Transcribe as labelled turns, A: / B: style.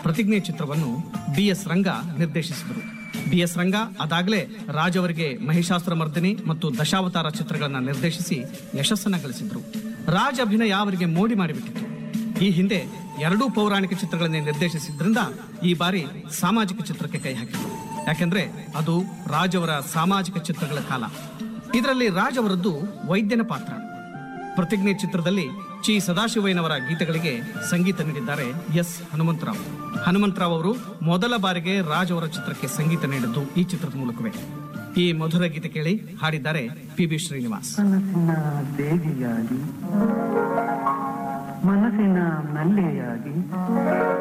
A: ಪ್ರತಿಜ್ಞೆ ಚಿತ್ರವನ್ನು B S ರಂಗ ನಿರ್ದೇಶಿಸಿದರು ಬಿ ಎಸ್ ರಂಗ ಅದಾಗಲೇ ರಾಜ್ ಅವರಿಗೆ ಮಹಿಷಾಸುರ ಮರ್ದಿನಿ ಮತ್ತು ದಶಾವತಾರ ಚಿತ್ರಗಳನ್ನ ನಿರ್ದೇಶಿಸಿ ಯಶಸ್ಸನ್ನ ಗಳಿಸಿದ್ರು ರಾಜ್ ಅಭಿನಯ ಅವರಿಗೆ ಮೋಡಿ ಮಾಡಿಬಿಟ್ಟಿತ್ತು ಈ ಹಿಂದೆ ಎರಡೂ ಪೌರಾಣಿಕ ಚಿತ್ರಗಳನ್ನೇ ನಿರ್ದೇಶಿಸಿದ್ರಿಂದ ಈ ಬಾರಿ ಸಾಮಾಜಿಕ ಚಿತ್ರಕ್ಕೆ ಕೈ ಹಾಕಿದ್ರು ಯಾಕೆಂದ್ರೆ ಅದು ರಾಜ್ ಅವರ ಸಾಮಾಜಿಕ ಚಿತ್ರಗಳ ಕಾಲ ಇದರಲ್ಲಿ ರಾಜ್ ಅವರದ್ದು ವೈದ್ಯನ ಪಾತ್ರ ಪ್ರತಿಜ್ಞೆ ಚಿತ್ರದಲ್ಲಿ ಚಿ ಸದಾಶಿವಯ್ಯನವರ ಗೀತೆಗಳಿಗೆ ಸಂಗೀತ ನೀಡಿದ್ದಾರೆ ಎಸ್ ಹನುಮಂತರಾವ್ ಹನುಮಂತರಾವ್ ಅವರು ಮೊದಲ ಬಾರಿಗೆ ರಾಜ್ ಅವರ ಚಿತ್ರಕ್ಕೆ ಸಂಗೀತ ನೀಡಿದ್ದು ಈ ಚಿತ್ರದ ಮೂಲಕವೇ ಈ ಮಧುರ ಗೀತೆ ಕೇಳಿ ಹಾಡಿದ್ದಾರೆ ಪಿ ಬಿ ಶ್ರೀನಿವಾಸ್
B: ಕನಸಿನ ದೇವಿಯಾಗಿ ಮನಸ್ಸಿನ ನಲ್ಲೆಯಾಗಿ